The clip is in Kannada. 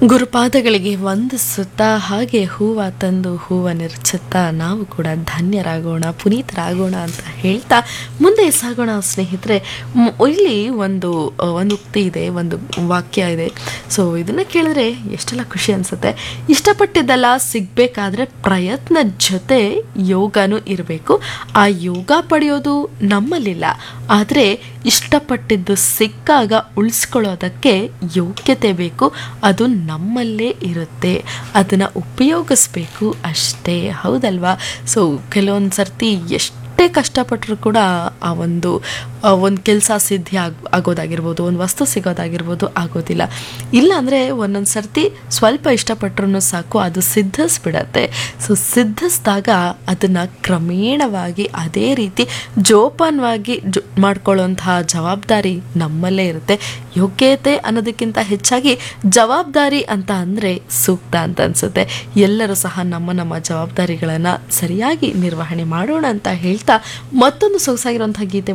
ಗುರುಪಾದಗಳಿಗೆ ವಂದಿಸುತ್ತಾ ಹಾಗೆ ಹೂವ ತಂದು ಹೂವ ನಿರ್ಚುತ್ತಾ ನಾವು ಕೂಡ ಧನ್ಯರಾಗೋಣ ಪುನೀತರಾಗೋಣ ಅಂತ ಹೇಳ್ತಾ ಮುಂದೆ ಸಾಗೋಣ ಸ್ನೇಹಿತರೆ ಮ್- ಇಲ್ಲಿ ಒಂದು ಆ, ಒಂದು ಉಕ್ತಿ ಇದೆ ಒಂದು ವಾಕ್ಯ ಇದೆ ಸೊ ಇದನ್ನ ಕೇಳಿದ್ರೆ ಎಷ್ಟೆಲ್ಲ ಖುಷಿ ಅನ್ಸುತ್ತೆ ಇಷ್ಟಪಟ್ಟಿದ್ದೆಲ್ಲ ಸಿಗ್ಬೇಕಾದ್ರೆ ಪ್ರಯತ್ನ ಜೊತೆ ಯೋಗನೂ ಇರಬೇಕು ಆ ಯೋಗ ಪಡೆಯೋದು ನಮ್ಮಲ್ಲಿಲ್ಲ ಆದರೆ ಇಷ್ಟಪಟ್ಟಿದ್ದು ಸಿಕ್ಕಾಗ ಉಳಿಸ್ಕೊಳ್ಳೋದಕ್ಕೆ ಯೋಗ್ಯತೆ ಬೇಕು ಅದು ನಮ್ಮಲ್ಲೇ ಇರುತ್ತೆ ಅದನ್ನು ಉಪಯೋಗಿಸ್ಬೇಕು ಅಷ್ಟೇ ಹೌದಲ್ವಾ ಸೊ ಕೆಲವೊಂದು ಸರ್ತಿ ಎಷ್ಟೇ ಕಷ್ಟಪಟ್ಟರು ಕೂಡ ಆ ಒಂದು ಆ ಒಂದು ಕೆಲಸ ಸಿದ್ಧಿ ಆಗ್ ಆಗೋದಾಗಿರ್ಬೋದು ಒಂದು ವಸ್ತು ಸಿಗೋದಾಗಿರ್ಬೋದು ಆಗೋದಿಲ್ಲ ಇಲ್ಲಾಂದರೆ ಒಂದೊಂದು ಸರ್ತಿ ಸ್ವಲ್ಪ ಇಷ್ಟಪಟ್ಟರು ಸಾಕು ಅದು ಸಿದ್ಧಿಸ್ಬಿಡತ್ತೆ ಸೊ ಸಿದ್ಧಿಸಿದಾಗ ಅದನ್ನು ಕ್ರಮೇಣವಾಗಿ ಅದೇ ರೀತಿ ಜೋಪಾನವಾಗಿ ಜೊ ಮಾಡ್ಕೊಳ್ಳೋಂತಹ ಜವಾಬ್ದಾರಿ ನಮ್ಮಲ್ಲೇ ಇರುತ್ತೆ ಯೋಗ್ಯತೆ ಅನ್ನೋದಕ್ಕಿಂತ ಹೆಚ್ಚಾಗಿ ಜವಾಬ್ದಾರಿ ಅಂತ ಅಂದರೆ ಸೂಕ್ತ ಅಂತ ಅನಿಸುತ್ತೆ ಎಲ್ಲರೂ ಸಹ ನಮ್ಮ ನಮ್ಮ ಜವಾಬ್ದಾರಿಗಳನ್ನು ಸರಿಯಾಗಿ ನಿರ್ವಹಣೆ ಮಾಡೋಣ ಅಂತ ಹೇಳ್ತಾ ಮತ್ತೊಂದು ಸೊಗಸಾಗಿರುವಂತಹ ಗೀತೆ